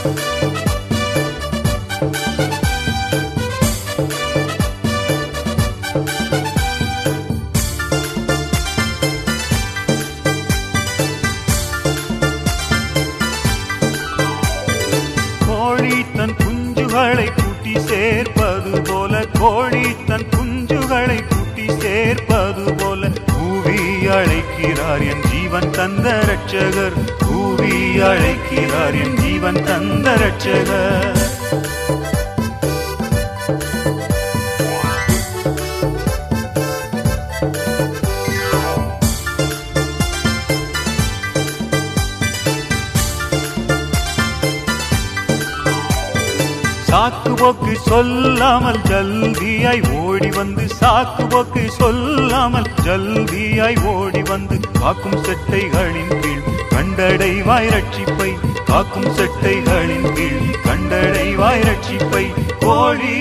கோழி தன் குஞ்சுகளை கூட்டி சேர்ப்பது போல கோழி தன் குஞ்சுகளை கூட்டி சேர்ப்பது போல கூவி அழைக்கிறார் என் ஜீவன் தந்த ரட்சகர் கூவி அழைக்கிறார் என் ஜீவன் தந்த ரட்சகர் சாக்கு போக்கு சொல்லாமல் ஜல்தியாய் ஓடி வந்து சாக்கு போக்கு சொல்லாமல் ஜல்தியாய் ஓடி வந்து காக்கும் செட்டைகளின் கீழ் கண்டடைவாய் ரட்சிப்பை காக்கும் செட்டைகளின் கீழ் கண்டடைவாய் ரட்சிப்பை கோழி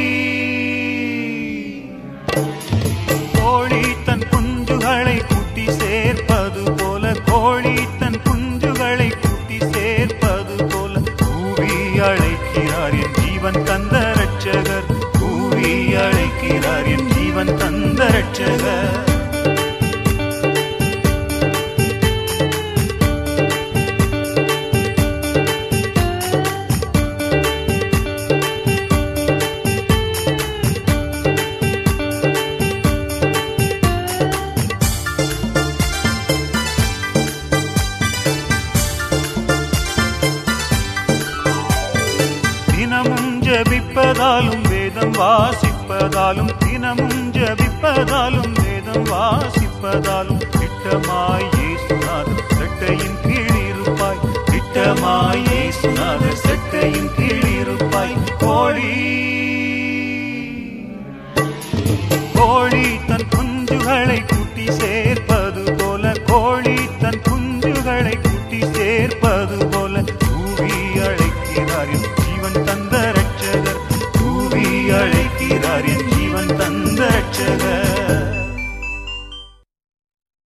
கோழி தன் குஞ்சுகளை கூட்டி சேர்ப்பது போல கோழி தன் குஞ்சுகளை கூட்டி சேர்ப்பது போல கூவி அழைக்கிறார் என் ஜீவன் தந்த ரட்சகர் கூவி அழைக்கிறார் என் ஜீவன் தந்த ரட்சகர் தினமும் ஜபிப்பதாலும் வேதம் வாசிப்பதாலும் தினமும் ஜபிப்பதாலும் வேதம் வாசிப்பதாலும் திட்டமாய் இயேசுநாதர் செட்டையின் கீழ் இருப்பாய் திட்டமாய் இயேசுநாதர் செட்டையின் கீழ்